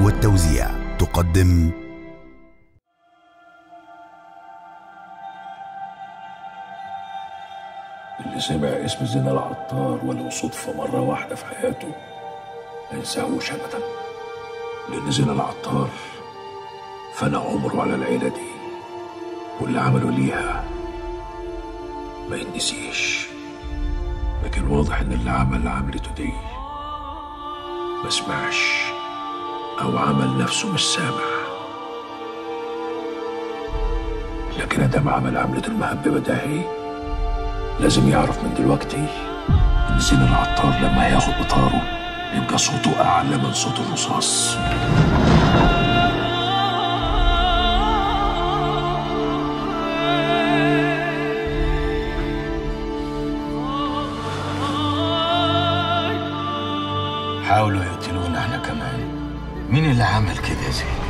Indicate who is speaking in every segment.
Speaker 1: والتوزيع تقدم
Speaker 2: اللي سمع اسم زين العطار ولو صدفة مرة واحدة في حياته ما ينساهوش أبدا لأن زين العطار فنى عمره على العيلة دي واللي عمله ليها ما ينسيش لكن واضح إن اللي عمل عملته دي ما سمعش أو عمل نفسه مش سامع لكن أدام عمل عملة المهببة ده هي لازم يعرف من دلوقتي ان زين العطار لما هياخد بطاره يبقى صوته اعلى من صوت الرصاص
Speaker 3: حاولوا يقتلونا احنا كمان مين اللي عمل كده يا زين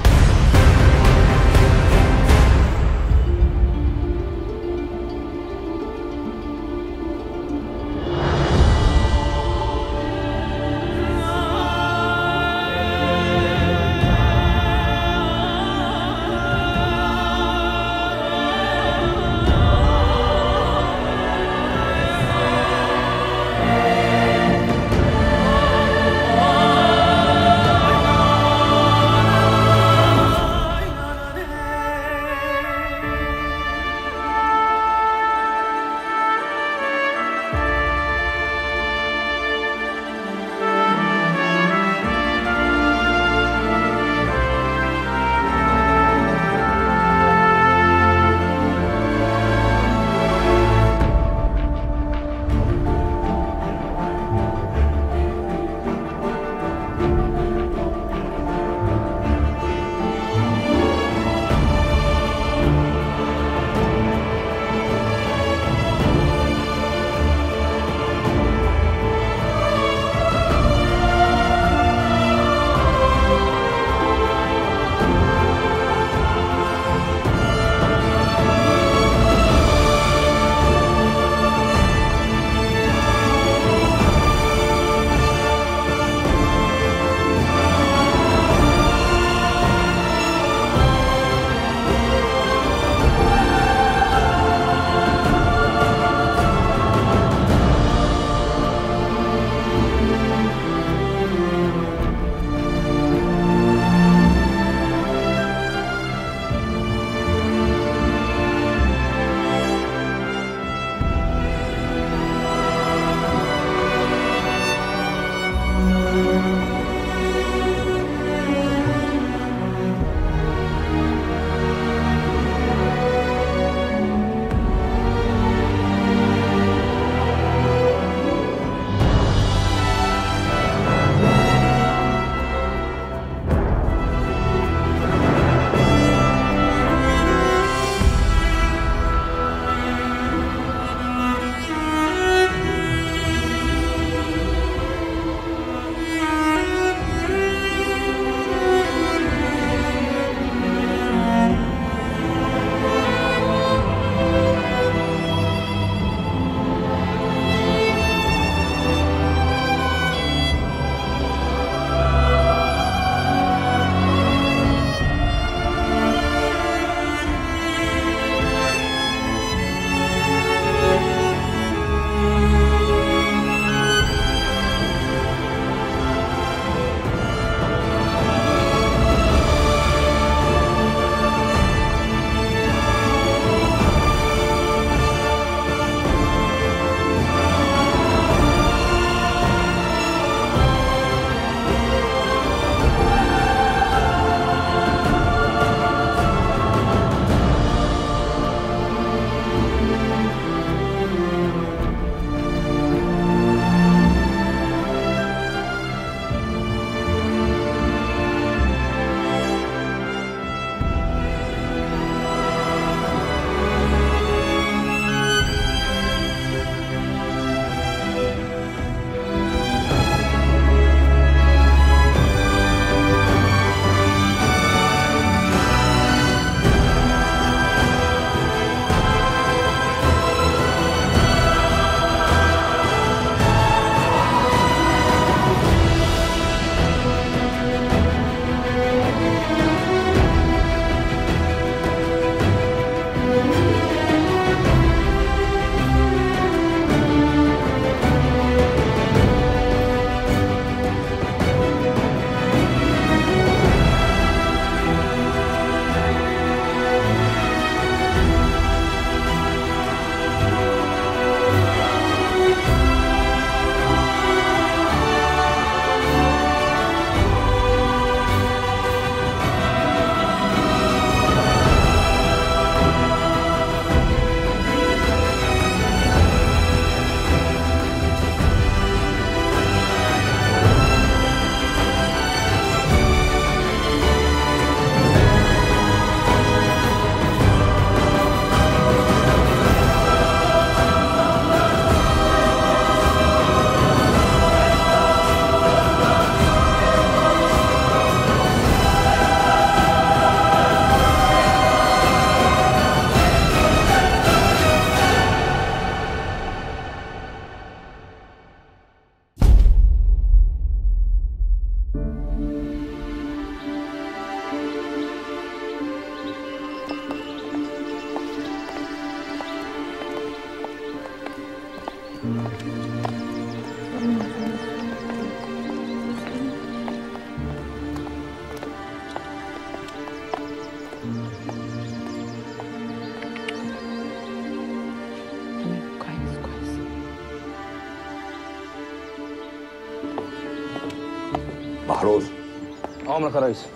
Speaker 2: فروز
Speaker 4: عمرك يا ريس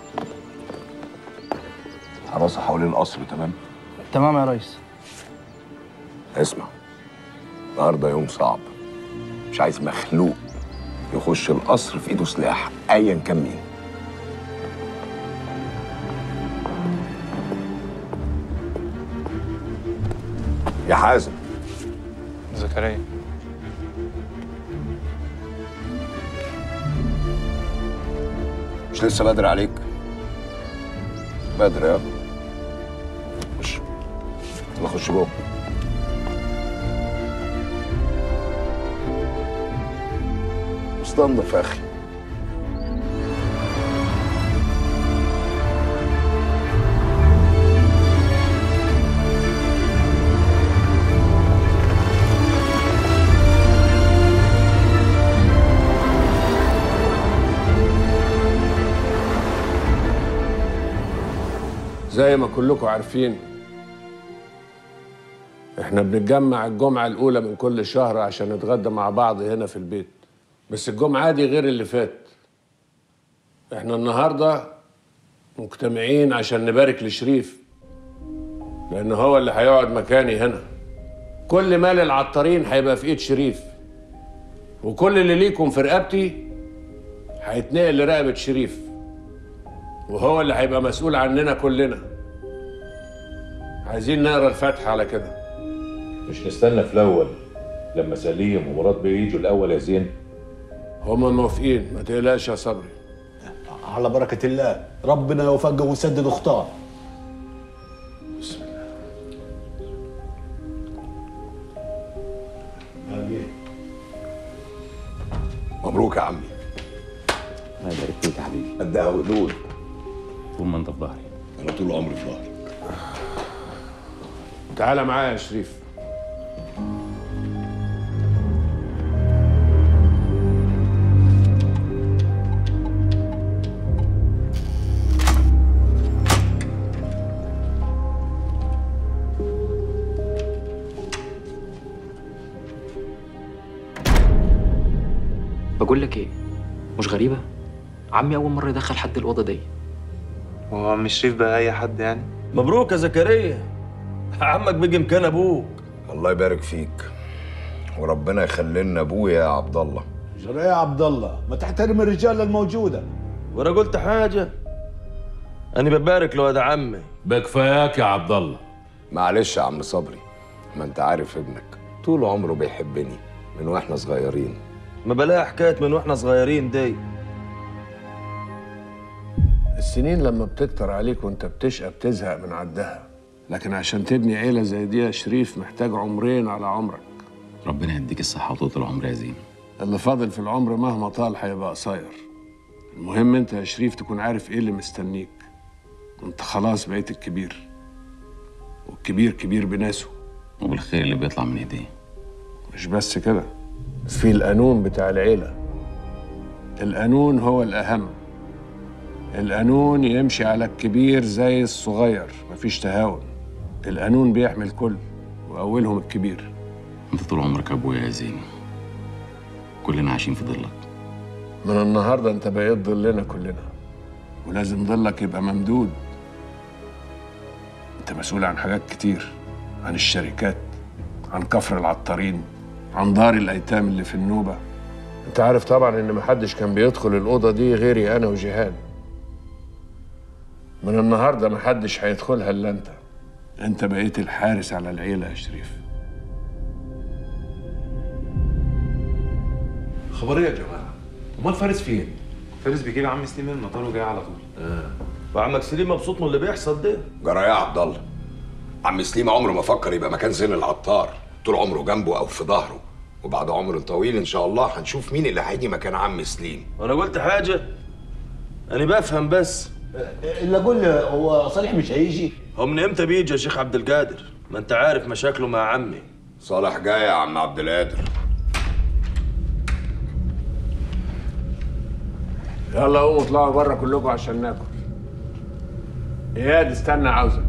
Speaker 2: حراسه حوالين القصر تمام
Speaker 4: تمام يا ريس
Speaker 2: اسمع النهارده يوم صعب مش عايز مخلوق يخش القصر في ايده سلاح ايا كان مين يا حازم
Speaker 4: زكريا
Speaker 2: مش لسه بدري عليك بدري يا خش يلا خش جوه استنضف يا اخي
Speaker 5: زي ما كلكم عارفين احنا بنتجمع الجمعة الأولى من كل شهر عشان نتغدى مع بعض هنا في البيت بس الجمعة دي غير اللي فات احنا النهاردة مجتمعين عشان نبارك لشريف لأن هو اللي هيقعد مكاني هنا كل مال العطارين هيبقى في إيد شريف وكل اللي ليكم في رقبتي هيتنقل لرقبة شريف وهو اللي هيبقى مسؤول عننا كلنا عايزين نقرا الفاتحة على كده
Speaker 6: مش نستنى في الاول لما سليم ومراد بيجوا الاول يا زين
Speaker 5: هما موافقين ما تقلقش يا صبري
Speaker 7: على بركة الله ربنا يوفقه ويسدد اختار
Speaker 2: مبروك يا عمي
Speaker 8: الله يبارك فيك يا حبيبي
Speaker 2: قدها وقدود
Speaker 8: طول ما انت في ظهري
Speaker 2: انا طول عمري في ظهرك
Speaker 5: تعالى معايا يا شريف
Speaker 9: بقول لك ايه مش غريبة عمي أول مرة يدخل حد الأوضة دي
Speaker 10: وهو عم شريف بقى اي حد يعني
Speaker 11: مبروك يا زكريا عمك بيجي مكان ابوك
Speaker 2: الله يبارك فيك وربنا يخلي لنا ابويا يا عبد الله
Speaker 7: جرى يا عبد الله ما تحترم الرجال الموجودة
Speaker 11: وانا قلت حاجه انا ببارك لواد عمي
Speaker 6: بكفاياك يا عبد الله
Speaker 2: معلش يا عم صبري ما انت عارف ابنك طول عمره بيحبني من واحنا صغيرين
Speaker 11: ما بلاها حكايه من واحنا صغيرين دي
Speaker 5: السنين لما بتكتر عليك وانت بتشقى بتزهق من عدها لكن عشان تبني عيلة زي دي يا شريف محتاج عمرين على عمرك
Speaker 8: ربنا يديك الصحة وطول العمر يا زين
Speaker 5: اللي فاضل في العمر مهما طال هيبقى قصير المهم انت يا شريف تكون عارف ايه اللي مستنيك انت خلاص بقيت الكبير والكبير كبير بناسه
Speaker 8: وبالخير اللي بيطلع من ايديه
Speaker 5: مش بس كده في القانون بتاع العيلة القانون هو الأهم القانون يمشي على الكبير زي الصغير مفيش تهاون القانون بيحمي الكل وأولهم الكبير
Speaker 8: انت طول عمرك ابويا يا زين كلنا عايشين في ظلك
Speaker 5: من النهاردة أنت بقيت ظلنا كلنا ولازم ظلك يبقى ممدود أنت مسؤول عن حاجات كتير عن الشركات عن كفر العطارين عن دار الأيتام اللي في النوبة أنت عارف طبعا إن محدش كان بيدخل الأوضة دي غيري أنا وجهاد من النهاردة محدش هيدخلها إلا أنت أنت بقيت الحارس على العيلة يا شريف
Speaker 6: خبر ايه يا جماعه امال فارس فين
Speaker 10: فارس بيجيب عم سليم من المطار وجاي على طول
Speaker 11: وعمك سليم مبسوط من اللي بيحصل ده
Speaker 2: جرى يا عبد الله عم سليم عمره ما فكر يبقى مكان زين العطار طول عمره جنبه او في ظهره وبعد عمر طويل ان شاء الله هنشوف مين اللي هيجي مكان عم سليم
Speaker 11: وانا قلت حاجه انا بفهم بس
Speaker 7: اللي اقول له هو صالح مش هيجي
Speaker 11: هو من امتى بيجي يا شيخ عبد القادر ما انت عارف مشاكله مع عمي
Speaker 2: صالح جاي يا عم عبد القادر
Speaker 5: يلا قوموا اطلعوا بره كلكم عشان ناكل اياد استنى عاوزك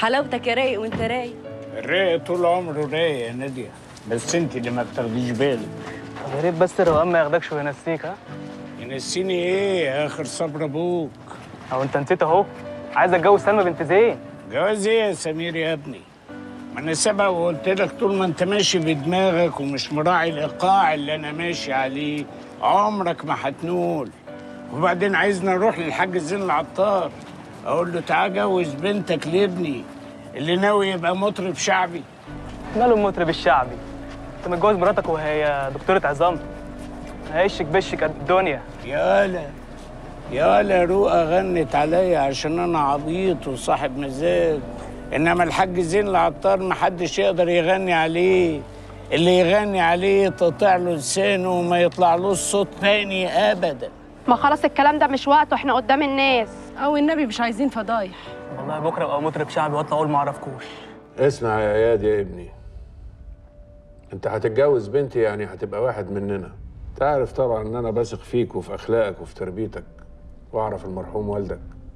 Speaker 12: حلاوتك يا رايق وانت رايق
Speaker 13: الرايق طول عمره رايق يا ناديه بس انت اللي ما بتاخديش بالك
Speaker 4: يا ريت بس الروقان ما ياخدكش وينسيك ها
Speaker 13: ينسيني ايه اخر صبر ابوك
Speaker 4: او انت نسيت اهو عايز اتجوز سلمى بنت زين
Speaker 13: جواز ايه يا سمير يا ابني ما انا سبق وقلت لك طول ما انت ماشي بدماغك ومش مراعي الايقاع اللي انا ماشي عليه عمرك ما هتنول وبعدين عايزنا نروح للحاج زين العطار اقول له تعال جوز بنتك لابني اللي ناوي يبقى مطرب شعبي
Speaker 4: ماله المطرب الشعبي انت متجوز مراتك وهي دكتورة عظام هيشك بشك قد الدنيا
Speaker 13: يالا يالا رؤى غنت عليا عشان انا عبيط وصاحب مزاج انما الحاج زين العطار محدش يقدر يغني عليه اللي يغني عليه تقطع له لسانه وما يطلعلوش صوت تاني ابدا
Speaker 14: ما خلاص الكلام ده مش وقته احنا قدام الناس
Speaker 12: او النبي مش عايزين فضايح
Speaker 4: والله بكره ابقى مطرب شعبي واطلع اقول ما اعرفكوش
Speaker 5: اسمع يا اياد يا ابني انت هتتجوز بنتي يعني هتبقى واحد مننا تعرف طبعا ان انا بثق فيك وفي اخلاقك وفي تربيتك واعرف المرحوم والدك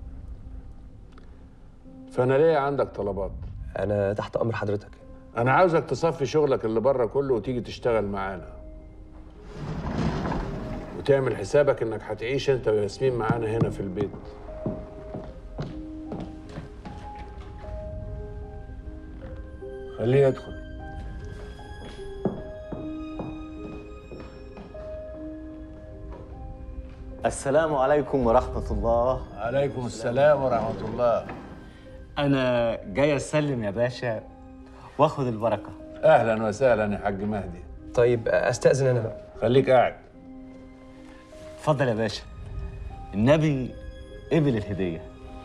Speaker 5: فانا ليه عندك طلبات
Speaker 15: انا تحت امر حضرتك
Speaker 5: انا عاوزك تصفي شغلك اللي بره كله وتيجي تشتغل معانا وتعمل حسابك انك هتعيش انت وياسمين معانا هنا في البيت خليه يدخل
Speaker 7: السلام عليكم ورحمة الله
Speaker 5: عليكم السلام ورحمة الله
Speaker 7: أنا جاي أسلم يا باشا وآخد البركة
Speaker 5: اهلا وسهلا يا حاج مهدي
Speaker 15: طيب استاذن انا بقى
Speaker 5: خليك قاعد
Speaker 7: اتفضل يا باشا النبي قبل الهدية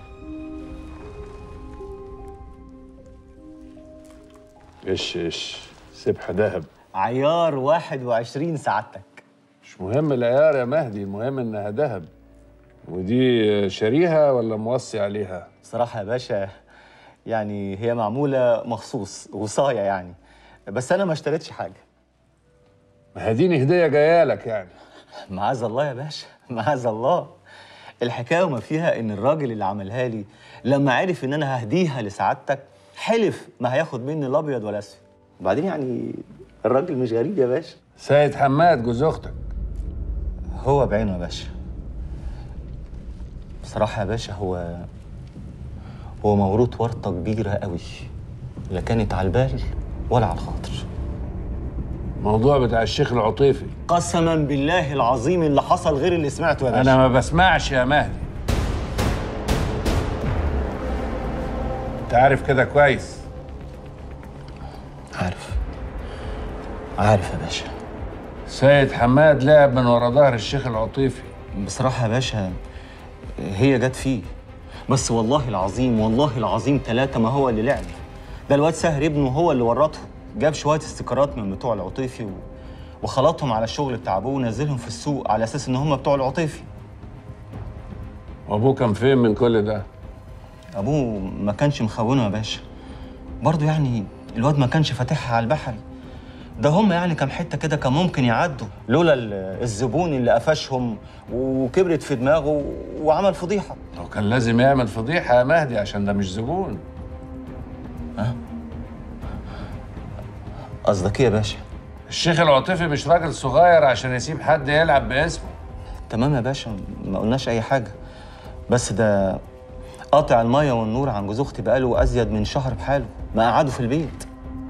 Speaker 5: ايش ايش سبحة ذهب
Speaker 7: عيار 21 سعادتك
Speaker 5: مش مهم العيار يا مهدي المهم انها ذهب ودي شاريها ولا موصي عليها
Speaker 7: صراحة يا باشا يعني هي معمولة مخصوص وصاية يعني بس أنا ما اشتريتش حاجة
Speaker 5: ما هديني هدية جاية لك يعني
Speaker 7: معاذ الله يا باشا معاذ الله الحكاية وما فيها إن الراجل اللي عملها لي لما عرف إن أنا ههديها لسعادتك حلف ما هياخد مني الأبيض ولا أسود وبعدين يعني الراجل مش غريب يا باشا
Speaker 5: سيد حماد جوز أختك
Speaker 7: هو بعينه يا باشا بصراحة يا باشا هو هو موروث ورطة كبيرة قوي لا كانت على البال ولا على الخاطر
Speaker 5: موضوع بتاع الشيخ العطيفي
Speaker 7: قسما بالله العظيم اللي حصل غير اللي سمعته يا باشا
Speaker 5: انا ما بسمعش يا مهدي انت عارف كده كويس
Speaker 7: عارف عارف يا باشا
Speaker 5: سيد حماد لعب من ورا ظهر الشيخ العطيفي
Speaker 7: بصراحة يا باشا هي جت فيه بس والله العظيم والله العظيم ثلاثة ما هو اللي لعب ده الواد سهر ابنه هو اللي ورطه جاب شوية استيكرات من بتوع العطيفي و... وخلطهم على الشغل بتاع ابوه ونزلهم في السوق على اساس ان هم بتوع العطيفي
Speaker 5: وابوه كان فين من كل ده
Speaker 7: ابوه ما كانش مخونه يا باشا برضه يعني الواد ما كانش فاتحها على البحري ده هم يعني كام حته كده كان ممكن يعدوا لولا ال- الزبون اللي قفشهم وكبرت في دماغه وعمل فضيحه
Speaker 5: هو كان لازم يعمل فضيحة يا مهدي عشان ده مش زبون
Speaker 7: قصدك ايه يا باشا
Speaker 5: الشيخ العاطفي مش راجل صغير عشان يسيب حد يلعب باسمه
Speaker 7: تمام يا باشا ما قلناش اي حاجه بس ده قاطع الميه والنور عن جوز اختي بقاله ازيد من شهر بحاله ما قعدوا في البيت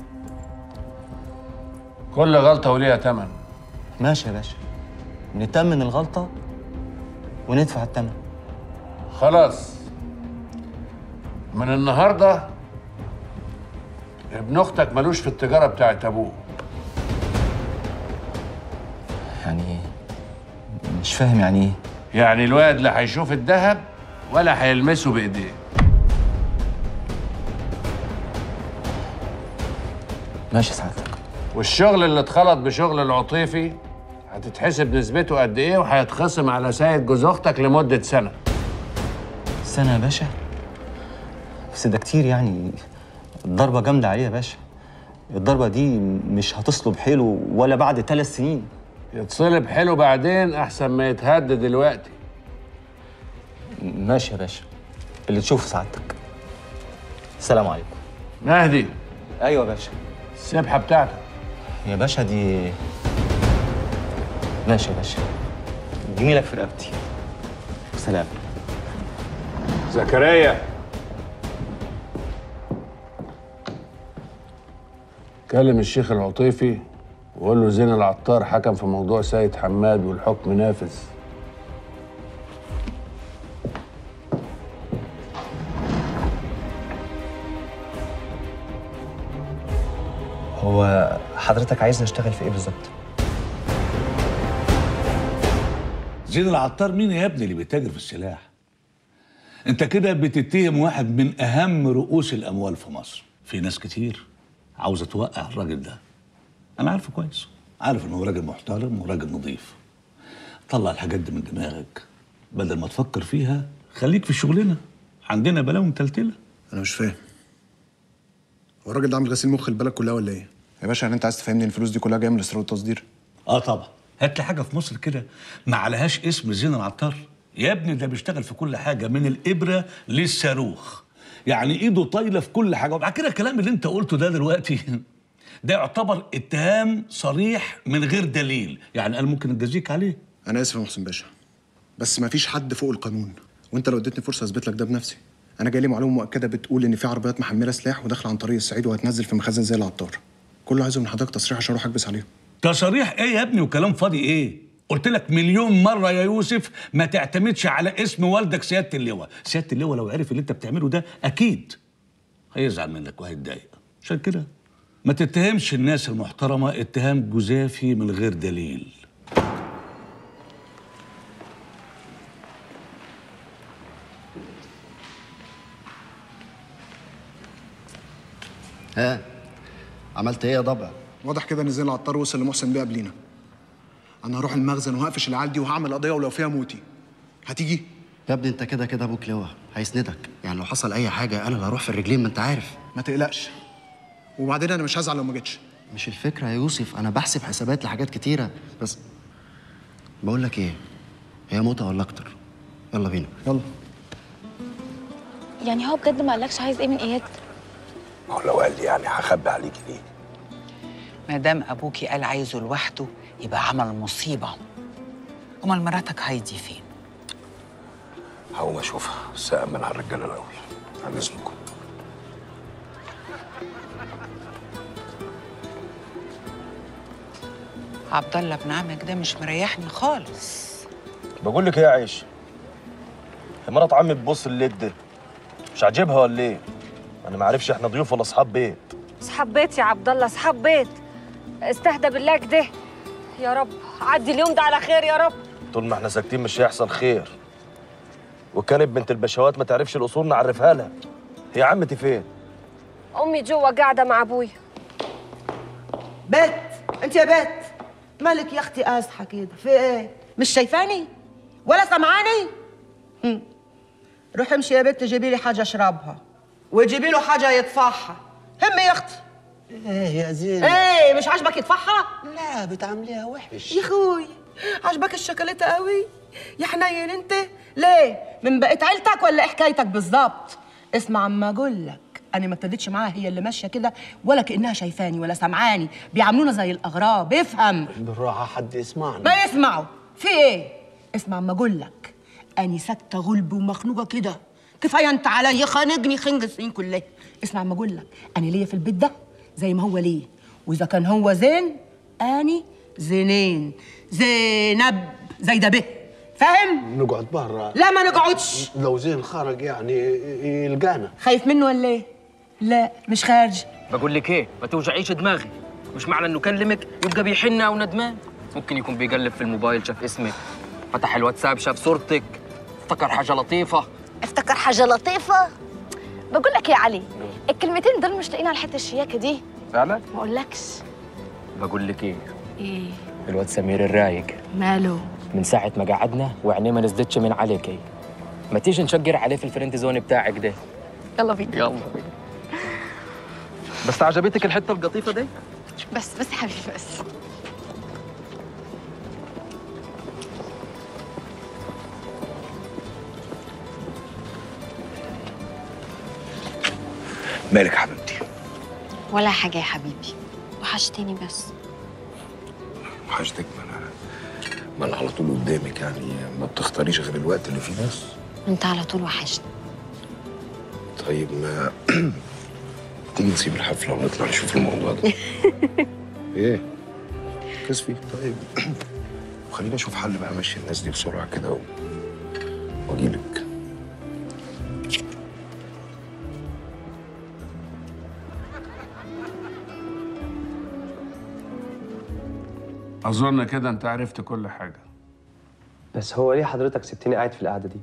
Speaker 5: كل غلطة وليها تمن
Speaker 7: ماشي يا باشا نتمن الغلطه وندفع الثمن
Speaker 5: خلاص من النهارده ابن اختك ملوش في التجاره بتاعت ابوه
Speaker 7: يعني مش فاهم يعني ايه
Speaker 5: يعني الواد لا هيشوف الذهب ولا هيلمسه بايديه
Speaker 7: ماشي سعادتك
Speaker 5: والشغل اللي اتخلط بشغل العطيفي هتتحسب نسبته قد ايه وهيتخصم على سيد جوز اختك لمده سنه
Speaker 7: سنه يا باشا بس ده كتير يعني الضربه جامده عليه يا باشا الضربه دي مش هتصلب حيله ولا بعد ثلاث سنين
Speaker 5: يتصلب حلو بعدين احسن ما يتهد دلوقتي
Speaker 7: ماشي يا باشا اللي تشوفه سعادتك السلام عليكم
Speaker 5: مهدي
Speaker 7: ايوه يا باشا
Speaker 5: السبحه بتاعتك
Speaker 7: يا باشا دي ماشي يا باشا جميلك في رقبتي سلام
Speaker 5: زكريا كلم الشيخ العطيفي وقول له زين العطار حكم في موضوع سيد حماد والحكم نافذ
Speaker 15: هو حضرتك عايزني اشتغل في ايه بالظبط؟
Speaker 2: زين العطار مين يا ابني اللي بيتاجر في السلاح انت كده بتتهم واحد من اهم رؤوس الاموال في مصر في ناس كتير عاوزه توقع الراجل ده انا عارفه كويس عارف انه راجل محترم وراجل نظيف طلع الحاجات دي من دماغك بدل ما تفكر فيها خليك في شغلنا عندنا بلاوي متلتله
Speaker 16: انا مش فاهم هو الراجل ده عامل غسيل مخ البلد كلها ولا ايه؟ يا باشا يعني انت عايز تفهمني ان الفلوس دي كلها جايه من الاستيراد والتصدير؟
Speaker 2: اه طبعا هات لي حاجه في مصر كده ما عليهاش اسم زين العطار يا ابني ده بيشتغل في كل حاجه من الابره للصاروخ يعني ايده طايله في كل حاجه وبعد كده الكلام اللي انت قلته ده دلوقتي ده يعتبر اتهام صريح من غير دليل يعني انا ممكن اجازيك عليه
Speaker 16: انا اسف يا محسن باشا بس ما فيش حد فوق القانون وانت لو اديتني فرصه اثبت لك ده بنفسي انا جاي لي معلومه مؤكده بتقول ان في عربيات محمله سلاح وداخله عن طريق الصعيد وهتنزل في مخازن زي العطار كله عايزه من حضرتك تصريح عشان اروح اكبس عليهم
Speaker 2: تصاريح ايه يا ابني وكلام فاضي ايه قلت لك مليون مره يا يوسف ما تعتمدش على اسم والدك سياده اللواء سياده اللواء لو عرف اللي انت بتعمله ده اكيد هيزعل منك وهيتضايق عشان كده ما تتهمش الناس المحترمه اتهام جزافي من غير دليل
Speaker 17: ها عملت ايه يا ضبع
Speaker 16: واضح كده ان زين العطار وصل لمحسن بيه قبلينا انا هروح المخزن وهقفش العيال دي وهعمل قضيه ولو فيها موتي هتيجي
Speaker 17: يا ابني انت كده كده ابوك لواء هيسندك يعني لو حصل اي حاجه انا اللي هروح في الرجلين ما انت عارف
Speaker 16: ما تقلقش وبعدين انا مش هزعل لو ما جيتش
Speaker 17: مش الفكره يا يوسف انا بحسب حسابات لحاجات كتيره بس بقول لك ايه هي موتة ولا اكتر يلا بينا يلا
Speaker 18: يعني هو بجد ما قالكش عايز ايه من اياد
Speaker 19: ما هو لو قال لي يعني هخبي عليكي ليه؟
Speaker 20: ما دام ابوكي قال عايزه لوحده يبقى عمل مصيبه امال مراتك هايدي فين
Speaker 19: هقوم اشوفها بس أأمن على الرجاله الاول عن اذنكم
Speaker 20: عبد الله ابن عمك ده مش مريحني خالص
Speaker 11: بقول لك ايه يا عيش هي مرات عمي بتبص الليد ده مش عاجبها ولا ايه انا ما عارفش احنا ضيوف ولا اصحاب بيت
Speaker 21: اصحاب بيت يا عبد الله اصحاب بيت استهدى بالله كده يا رب عدي اليوم ده على خير يا رب
Speaker 11: طول ما احنا ساكتين مش هيحصل خير وكانت بنت البشوات ما تعرفش الاصول نعرفها لها هي عمتي فين
Speaker 21: امي جوه قاعده مع ابويا
Speaker 22: بت انت يا بت مالك يا اختي قاسحه كده في ايه مش شايفاني ولا سمعاني هم. روحي امشي يا بت جيبي لي حاجه اشربها وجيبي له حاجه يطفحها همي يا اختي
Speaker 17: ايه يا زين
Speaker 22: ايه مش عاجبك يطفحها
Speaker 17: لا بتعمليها وحش
Speaker 22: يا اخوي عاجبك الشوكولاته قوي يا حنين انت ليه من بقيت عيلتك ولا إيه حكايتك بالظبط اسمع عما اقول لك انا ما ابتديتش معاها هي اللي ماشيه كده ولا كانها شايفاني ولا سمعاني بيعاملونا زي الاغراب افهم
Speaker 17: بالراحه حد يسمعنا
Speaker 22: ما يسمعوا في ايه اسمع عما اقول لك اني ساكته غلب ومخنوقه كده كفايه انت عليا خانقني خنق السنين كلها اسمع عما اقول لك انا ليا في البيت ده زي ما هو ليه واذا كان هو زين اني زينين زينب زي ده به فاهم
Speaker 17: نقعد برا
Speaker 22: لا ما نقعدش
Speaker 17: لو زين خرج يعني يلقانا
Speaker 22: خايف منه ولا ايه لا مش خارج
Speaker 9: بقول لك ايه ما توجعيش دماغي مش معنى انه كلمك يبقى بيحن او ندمان ممكن يكون بيقلب في الموبايل شاف اسمك فتح الواتساب شاف صورتك افتكر حاجه لطيفه
Speaker 21: افتكر حاجه لطيفه بقول لك يا علي الكلمتين دول مش لاقيين على الحته الشياكه دي
Speaker 9: فعلا
Speaker 21: ما اقولكش
Speaker 9: بقول لك ايه
Speaker 21: ايه
Speaker 9: الواد سمير الرايق
Speaker 21: ماله
Speaker 9: من ساعه ما قعدنا وعينيه ما نزلتش من عليكي ما تيجي نشجر عليه في الفريند زون بتاعك ده
Speaker 21: يلا بينا
Speaker 9: يلا بينا بس عجبتك الحته القطيفه دي
Speaker 21: بس بس يا حبيبي بس
Speaker 2: مالك يا حبيبتي
Speaker 18: ولا حاجة يا حبيبي وحشتني بس
Speaker 2: وحشتك ما انا ما انا على طول قدامك يعني ما بتختاريش غير الوقت اللي فيه ناس
Speaker 18: انت على طول وحشني
Speaker 2: طيب ما تيجي نسيب الحفله ونطلع نشوف الموضوع ده ايه كسفي طيب وخلينا نشوف حل بقى ماشي الناس دي بسرعه كده و... واجيلك
Speaker 5: اظن كده انت عرفت كل حاجه
Speaker 15: بس هو ليه حضرتك سبتني قاعد في القعده دي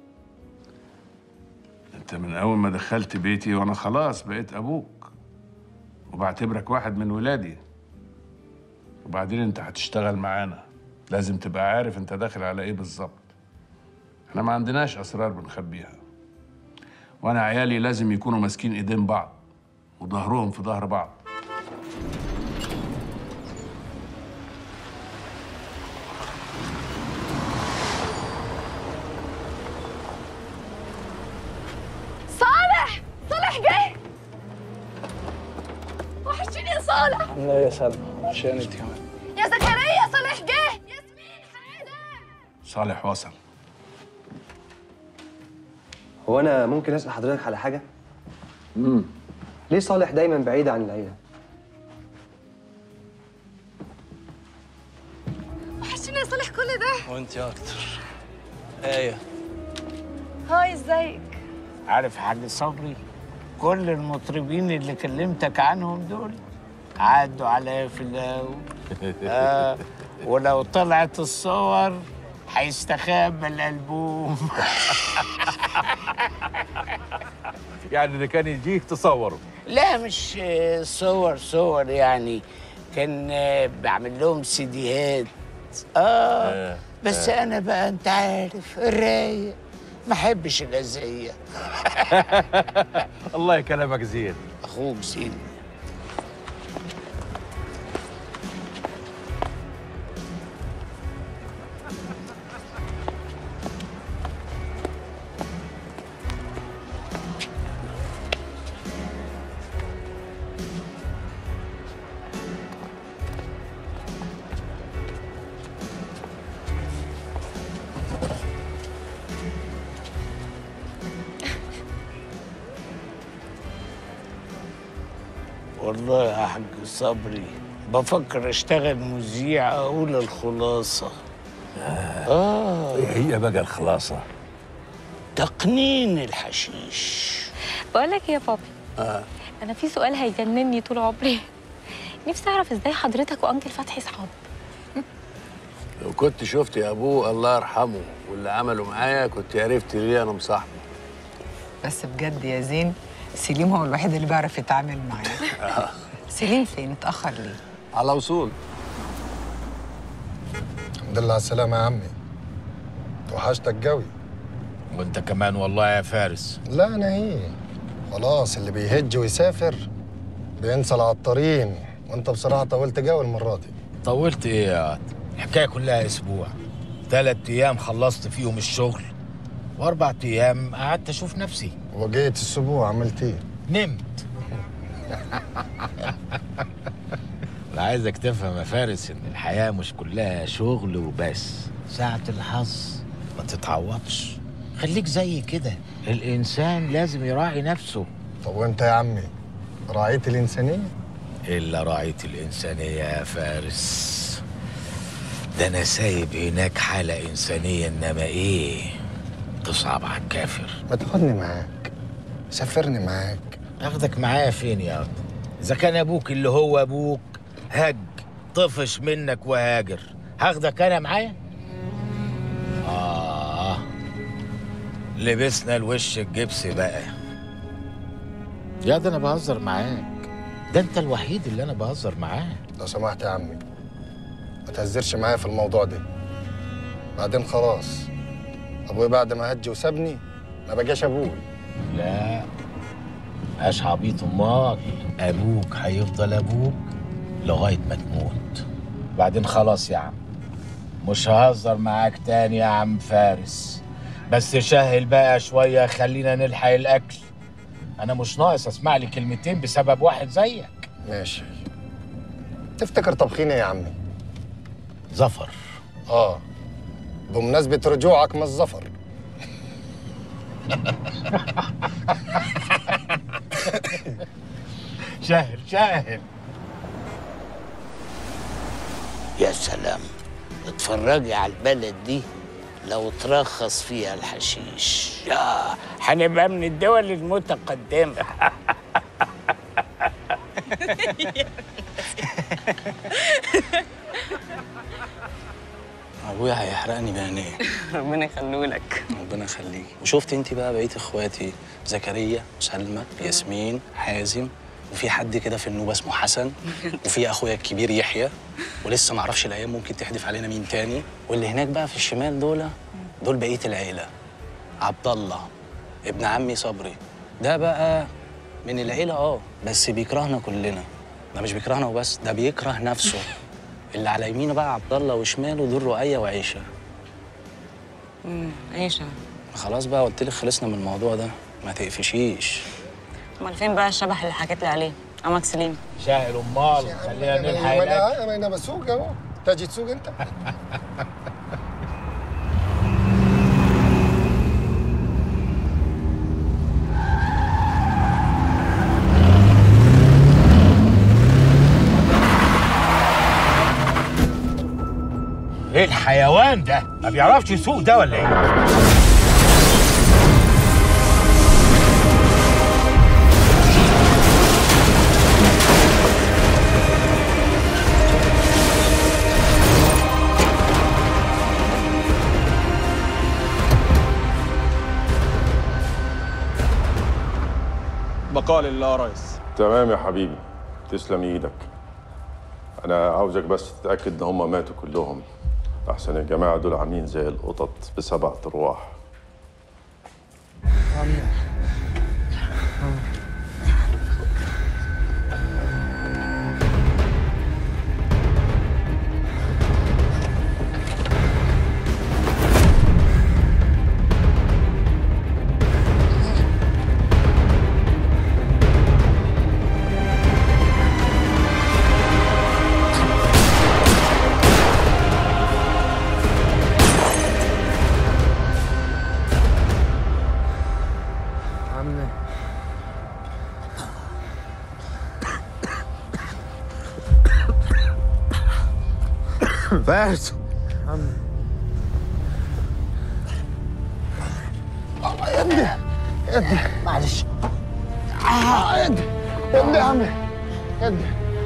Speaker 5: انت من اول ما دخلت بيتي وانا خلاص بقيت ابوك وبعتبرك واحد من ولادي وبعدين انت هتشتغل معانا لازم تبقى عارف انت داخل على ايه بالظبط احنا ما عندناش اسرار بنخبيها وانا عيالي لازم يكونوا ماسكين ايدين بعض وظهرهم في ظهر بعض
Speaker 21: صالح صالح جه وحشتني يا صالح
Speaker 4: لا يا سلمى عشان انت كمان
Speaker 21: يا زكريا صالح جه
Speaker 5: صالح وصل
Speaker 15: هو انا ممكن اسال حضرتك على حاجه
Speaker 5: امم
Speaker 15: ليه صالح دايما بعيد عن العيله
Speaker 21: وحشتني يا صالح كل ده
Speaker 4: وانت اكتر ايه
Speaker 21: هاي ازيك
Speaker 13: عارف حاج صبري كل المطربين اللي كلمتك عنهم دول عدوا عليا في الهوا آه ولو طلعت الصور هيستخبى الالبوم
Speaker 6: يعني اللي كان يجيك تصوره
Speaker 13: لا مش آه، صور صور يعني كان آه، بعمل لهم سيديهات اه بس
Speaker 6: آه.
Speaker 13: انا بقى انت عارف الرايق ما احبش الاذيه
Speaker 6: الله كلامك زين
Speaker 13: اخوك زين والله يا حاج صبري بفكر اشتغل مذيع اقول الخلاصه اه
Speaker 2: هي بقى الخلاصه
Speaker 13: تقنين الحشيش
Speaker 18: بقول لك إيه يا بابي
Speaker 2: اه
Speaker 18: انا في سؤال هيجنني طول عمري نفسي اعرف ازاي حضرتك وانكل فتحي صحاب
Speaker 5: لو كنت شفت يا ابوه الله يرحمه واللي عمله معايا كنت عرفت ليه انا مصاحبه
Speaker 20: بس بجد يا زين سليم هو الوحيد اللي بيعرف يتعامل معايا سليم فين اتاخر ليه
Speaker 5: على وصول
Speaker 1: الحمد لله على السلامة يا عمي توحشتك قوي
Speaker 3: وانت كمان والله يا فارس
Speaker 1: لا أنا إيه خلاص اللي بيهج ويسافر بينسى العطارين وأنت بصراحة طولت قوي المرة دي
Speaker 3: طولت ايه يا واد الحكايه كلها اسبوع ثلاث ايام خلصت فيهم الشغل واربع ايام قعدت اشوف نفسي
Speaker 1: وجيت الأسبوع عملت إيه؟
Speaker 3: نمت انا عايزك تفهم يا فارس ان الحياه مش كلها شغل وبس ساعة الحظ ما تتعوضش خليك زي كده الانسان لازم يراعي نفسه
Speaker 1: طب وأنت يا عمي راعيت الإنسانية؟
Speaker 3: الا راعيت الانسانيه يا فارس ده انا سايب هناك حاله انسانيه انما ايه تصعب على الكافر
Speaker 1: ما تاخدني معاك سافرني معاك
Speaker 3: اخدك معايا فين يا ابني اذا كان ابوك اللي هو ابوك هج طفش منك وهاجر هاخدك انا معايا اه لبسنا الوش الجبسي بقى يا ده انا بهزر معاك ده انت الوحيد اللي انا بهزر معاه
Speaker 1: لو سمحت يا عمي ما تهزرش معايا في الموضوع ده بعدين خلاص أبوي بعد ما هج وسابني ما بقاش أبوي
Speaker 3: لا اش عبيط امك ابوك هيفضل ابوك لغايه ما تموت بعدين خلاص يا عم مش ههزر معاك تاني يا عم فارس بس شهل بقى شويه خلينا نلحق الاكل انا مش ناقص اسمع لي كلمتين بسبب واحد زيك
Speaker 1: ماشي تفتكر طبخين ايه يا عمي
Speaker 3: زفر
Speaker 1: اه بمناسبة رجوعك من الظفر
Speaker 3: شاهر شاهر
Speaker 8: يا سلام اتفرجي على البلد دي لو ترخص فيها الحشيش
Speaker 13: يا هنبقى من الدول المتقدمة
Speaker 10: ابويا هيحرقني بعينيه
Speaker 4: ربنا يخلولك
Speaker 10: ربنا يخليك وشفت انت بقى بقيه اخواتي زكريا وسلمى ياسمين حازم وفي حد كده في النوبه اسمه حسن وفي اخويا الكبير يحيى ولسه ما اعرفش الايام ممكن تحدف علينا مين تاني واللي هناك بقى في الشمال دول دول بقيه العيله عبد الله ابن عمي صبري ده بقى من العيله اه بس بيكرهنا كلنا ده مش بيكرهنا وبس ده بيكره نفسه اللي على يمينه بقى عبد الله وشماله دول رؤية وعيشه
Speaker 18: امم عيشه
Speaker 10: خلاص بقى قلت لك خلصنا من الموضوع ده ما تقفشيش
Speaker 18: امال فين بقى الشبح اللي حكيت لي عليه عمك سليم
Speaker 3: شاهر امال خلينا نلحق الاكل
Speaker 1: ما انا بسوق اهو تجي تسوق انت
Speaker 3: ايه الحيوان ده ما بيعرفش يسوق ده ولا ايه
Speaker 23: بقاء لله يا ريس
Speaker 6: تمام يا حبيبي تسلم ايدك انا عاوزك بس تتاكد ان هم ماتوا كلهم احسن الجماعه دول عاملين زي القطط بسبع ارواح
Speaker 1: عمي
Speaker 3: فارس
Speaker 1: عمي يا ابني يا ابني معلش آه يا ابني يا ابني يا عمي يا ابني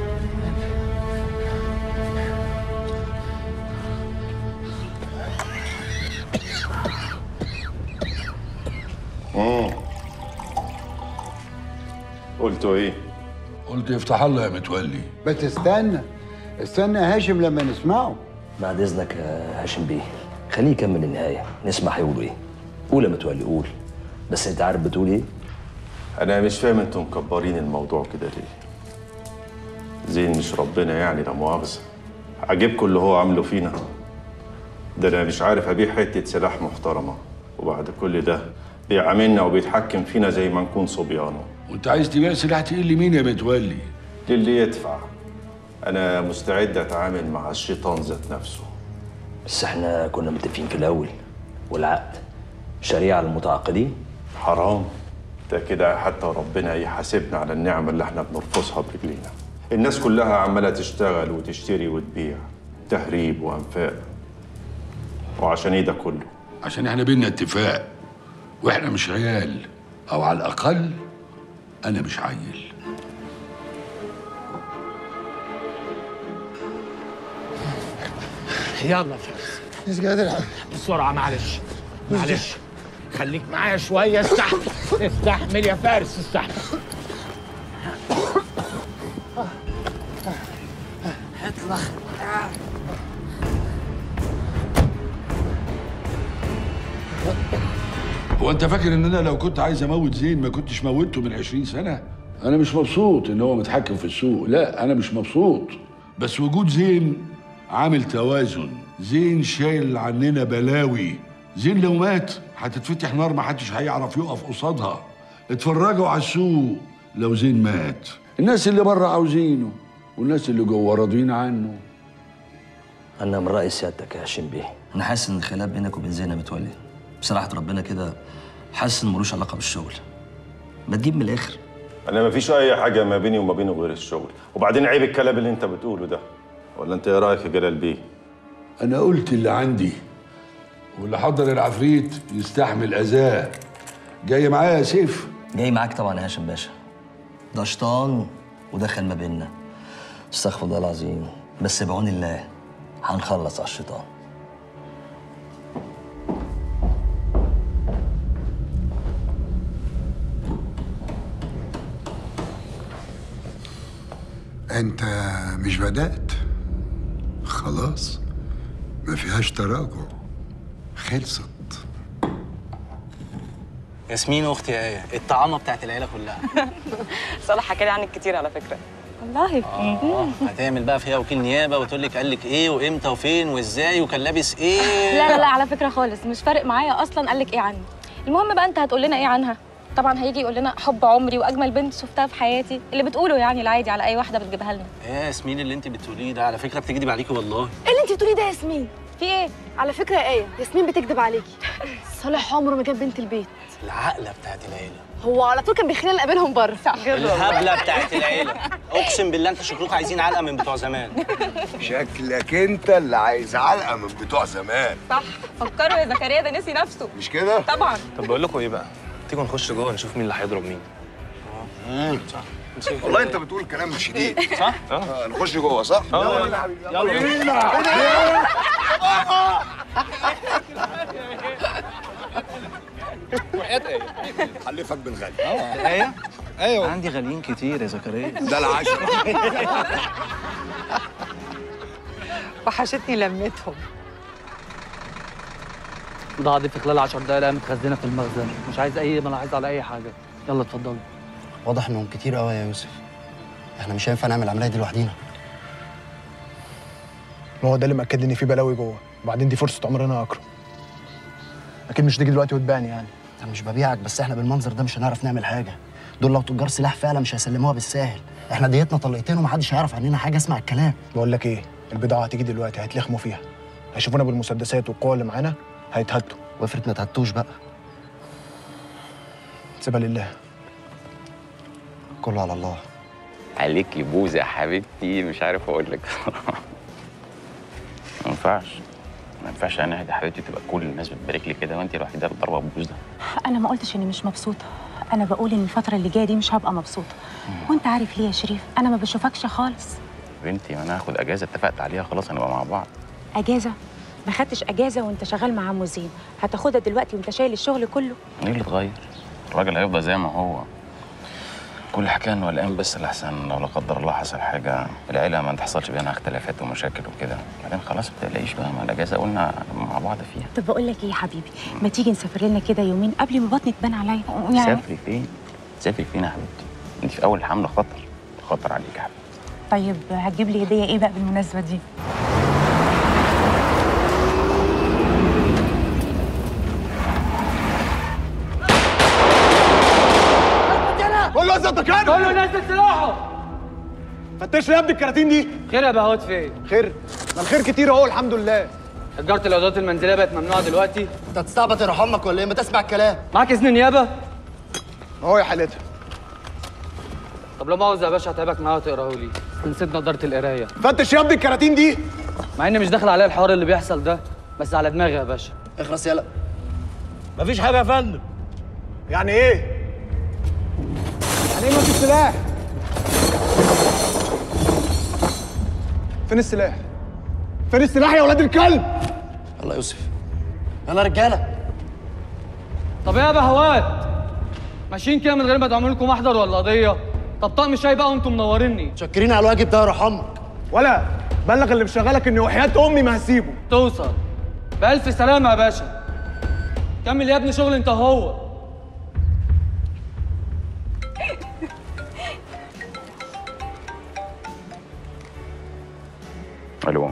Speaker 6: امم قلتوا ايه
Speaker 2: قلت يفتح الله يا متولي
Speaker 24: بس استنى استنى يا هاشم لما نسمعه
Speaker 25: بعد اذنك يا هاشم بيه خليه يكمل النهايه نسمع هيقولوا ايه قول يا متولي قول بس انت عارف بتقول ايه
Speaker 6: انا مش فاهم انتم مكبرين الموضوع كده ليه زين مش ربنا يعني لا مؤاخذه عجبكم اللي هو عامله فينا ده انا مش عارف ابيع حته سلاح محترمه وبعد كل ده بيعاملنا وبيتحكم فينا زي ما نكون صبيانه
Speaker 2: وانت عايز تبيع سلاح تقيل لمين يا متولي
Speaker 6: للي يدفع انا مستعد اتعامل مع الشيطان ذات نفسه
Speaker 25: بس احنا كنا متفقين في الاول والعقد شريعه للمتعاقدين
Speaker 6: حرام ده كده حتى ربنا يحاسبنا على النعمة اللي احنا بنرفضها برجلينا الناس كلها عمالة تشتغل وتشتري وتبيع تهريب وأنفاق وعشان ايه ده كله
Speaker 2: عشان احنا بينا اتفاق واحنا مش عيال او على الاقل انا مش عيل
Speaker 3: يلا فارس
Speaker 1: مش قادر
Speaker 3: بسرعة معلش معلش خليك معايا شوية استحمل استحمل يا فارس استحمل
Speaker 8: اطلع
Speaker 2: هو انت فاكر ان انا لو كنت عايز اموت زين ما كنتش موتته من 20 سنه انا مش مبسوط ان هو متحكم في السوق لا انا مش مبسوط بس وجود زين عامل توازن زين شايل عننا بلاوي زين لو مات هتتفتح نار ما حدش هيعرف يقف قصادها اتفرجوا على السوق لو زين مات الناس اللي بره عاوزينه والناس اللي جوه راضيين عنه
Speaker 25: انا من راي سيادتك يا هاشم بيه انا حاسس ان الخلاف بينك وبين زينب متولي بصراحه ربنا كده حاسس ان ملوش علاقه بالشغل ما تجيب من الاخر
Speaker 6: انا ما فيش اي حاجه ما بيني وما بينه غير الشغل وبعدين عيب الكلام اللي انت بتقوله ده ولا انت ايه رايك يا جلال بيه
Speaker 2: انا قلت اللي عندي واللي حضر العفريت يستحمل اذاه جاي معايا يا سيف
Speaker 25: جاي معاك طبعا يا هاشم باشا ده شيطان ودخل ما بيننا استغفر الله العظيم بس بعون الله هنخلص على الشيطان
Speaker 24: انت مش بدأت خلاص ما فيهاش تراجع خلصت
Speaker 10: ياسمين اختي ايه الطعامه بتاعت العيله كلها
Speaker 7: صالح حكى لي عنك كتير على فكره
Speaker 18: والله
Speaker 10: اه هتعمل بقى فيها وكيل نيابه وتقول لك قال لك ايه وامتى وفين وازاي وكان لابس ايه
Speaker 18: لا لا لا على فكره خالص مش فارق معايا اصلا قال لك ايه عني المهم بقى انت هتقول لنا ايه عنها طبعا هيجي يقول لنا حب عمري واجمل بنت شفتها في حياتي اللي بتقوله يعني العادي على اي واحده بتجيبها لنا
Speaker 10: ايه يا ياسمين اللي انت بتقوليه ده على فكره بتكذب عليكي والله
Speaker 12: ايه اللي انت بتقوليه ده يا ياسمين
Speaker 18: في ايه
Speaker 12: على فكره يا ايه ياسمين بتكذب عليكي صالح عمره ما جاب بنت البيت
Speaker 10: العقله بتاعت العيله
Speaker 12: هو على طول كان بيخلينا نقابلهم بره صح
Speaker 10: الهبله بتاعت العيله اقسم بالله انت شكلكم عايزين علقه من بتوع زمان
Speaker 24: شكلك انت اللي عايز علقه من بتوع زمان
Speaker 18: صح فكروا يا زكريا ده نسي نفسه
Speaker 24: مش كده
Speaker 18: طبعا
Speaker 14: طب بقول لكم ايه بقى تيجوا نخش جوه نشوف مين اللي هيضرب مين
Speaker 24: مم. والله انت بتقول كلام شديد
Speaker 14: صح؟
Speaker 24: اه نخش جوه صح؟
Speaker 14: اه.
Speaker 24: يلا يا حبيبي
Speaker 14: يلا
Speaker 24: بينا
Speaker 14: وحياة ايه؟
Speaker 24: حلفك بالغالي
Speaker 10: ايه ايوه عندي غاليين كتير يا زكريا
Speaker 24: ده العشرة
Speaker 20: وحشتني لمتهم
Speaker 16: البضاعة دي في خلال 10 دقايق متخزنة في المخزن مش عايز أي ملاحظة على أي حاجة يلا اتفضلوا
Speaker 17: واضح انهم كتير قوي يا يوسف احنا مش هينفع نعمل العمليه دي لوحدينا
Speaker 19: ما هو ده اللي مأكد لي ان في بلاوي جوه وبعدين دي فرصه عمرنا يا اكرم اكيد مش هتيجي دلوقتي وتبيعني يعني
Speaker 17: انا مش ببيعك بس احنا بالمنظر ده مش هنعرف نعمل حاجه دول لو تجار سلاح فعلا مش هيسلموها بالساهل احنا ديتنا طلقتين ومحدش هيعرف عننا حاجه اسمع الكلام
Speaker 19: بقول لك ايه البضاعه هتيجي دلوقتي هيتلخموا فيها هيشوفونا بالمسدسات والقوه اللي معانا هيتهدوا
Speaker 17: وافرض ما تهدوش بقى
Speaker 19: سيبها لله
Speaker 17: كله على الله
Speaker 26: عليكي بوزة يا حبيبتي مش عارف اقول لك ما ينفعش ما ينفعش انا يا حبيبتي تبقى كل الناس بتبارك لي كده وانت الوحيده اللي ضاربه بوز ده
Speaker 27: انا ما قلتش اني مش مبسوطه انا بقول ان الفتره اللي جايه دي مش هبقى مبسوطه وانت عارف ليه يا شريف انا ما بشوفكش خالص
Speaker 26: بنتي ما انا هاخد اجازه اتفقت عليها خلاص هنبقى مع بعض
Speaker 27: اجازه ما خدتش اجازه وانت شغال مع عمو زين هتاخدها دلوقتي وانت شايل الشغل كله
Speaker 26: ايه اللي اتغير الراجل هيفضل زي ما هو كل حكايه انه قلقان بس لحسن لو لا قدر الله حصل حاجه العيله ما تحصلش بينها اختلافات ومشاكل وكده بعدين خلاص ما تقلقيش بقى ما الاجازه قلنا مع بعض فيها
Speaker 27: طب بقول لك ايه يا حبيبي ما تيجي نسافر لنا كده يومين قبل ما بطني تبان عليا يعني
Speaker 26: سافري فين سافري فين يا حبيبتي انت في اول حمله خطر خطر عليك يا حبيبتي
Speaker 27: طيب هتجيب لي هديه ايه بقى بالمناسبه دي
Speaker 28: قول له انت كده
Speaker 16: قول له نزل سلاحه
Speaker 28: فتش لي يا ابني الكراتين دي
Speaker 16: خير يا بهوت فين؟
Speaker 28: خير ما الخير كتير اهو الحمد لله
Speaker 16: تجارة الأدوات المنزلية بقت ممنوعة دلوقتي
Speaker 17: انت هتستعبط يا امك ولا ايه ما تسمع الكلام
Speaker 16: معاك إذن نيابة؟
Speaker 28: اهو يا حالتها
Speaker 16: طب لو مؤاخذة يا باشا هتعبك معايا وتقراه لي نسيت نضارة القراية
Speaker 28: فتش يا ابني الكراتين دي
Speaker 16: مع إني مش داخل عليا الحوار اللي بيحصل ده بس على دماغي يا باشا
Speaker 17: اخلص يلا
Speaker 28: مفيش حاجه يا فندم يعني ايه يعني ايه مفيش سلاح فين السلاح فين السلاح يا ولاد الكلب
Speaker 17: الله يوسف يلا رجاله
Speaker 16: طب ايه يا بهوات ماشيين كده من غير ما تعملوا لكم محضر ولا قضية طب طقم شاي بقى وانتم منوريني
Speaker 17: شكرين على الواجب ده يا روح امك
Speaker 28: ولا بلغ اللي مشغلك اني وحياة امي ما هسيبه
Speaker 16: توصل بألف سلامة يا باشا كمل يا ابني شغل انت هو
Speaker 26: الو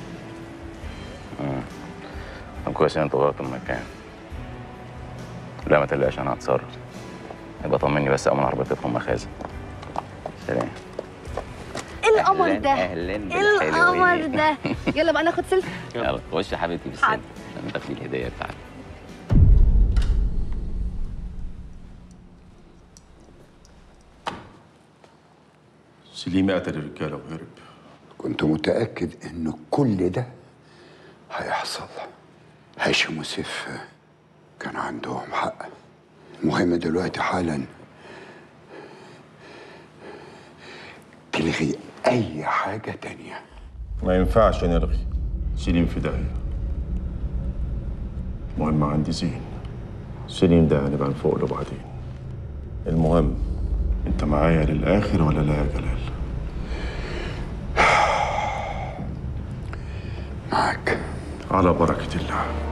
Speaker 26: آه. طب كويس إن انت غيرت المكان لا ما تقلقش انا هتصرف يبقى طمني بس اول عربيتكم مخازن سلام
Speaker 12: ايه القمر
Speaker 26: أهلاً،
Speaker 12: ده
Speaker 26: أهلاً
Speaker 12: ايه
Speaker 26: بالحلوين.
Speaker 12: القمر ده يلا بقى ناخد سيلفي
Speaker 26: يلا خش يا حبيبتي بالسلم
Speaker 12: حاضر.
Speaker 26: عشان تاخدي الهديه بتاعتك
Speaker 6: سليم قتل الرجاله وهرب
Speaker 24: كنت متأكد إن كل ده هيحصل هاشم وسيف كان عندهم حق المهم دلوقتي حالا تلغي أي حاجة تانية
Speaker 6: ما ينفعش نلغي سليم في داهيه المهم عندي زين سليم ده هنبقى نفوق له بعدين المهم انت معايا للاخر ولا لا يا جلال
Speaker 24: معاك
Speaker 6: على بركه الله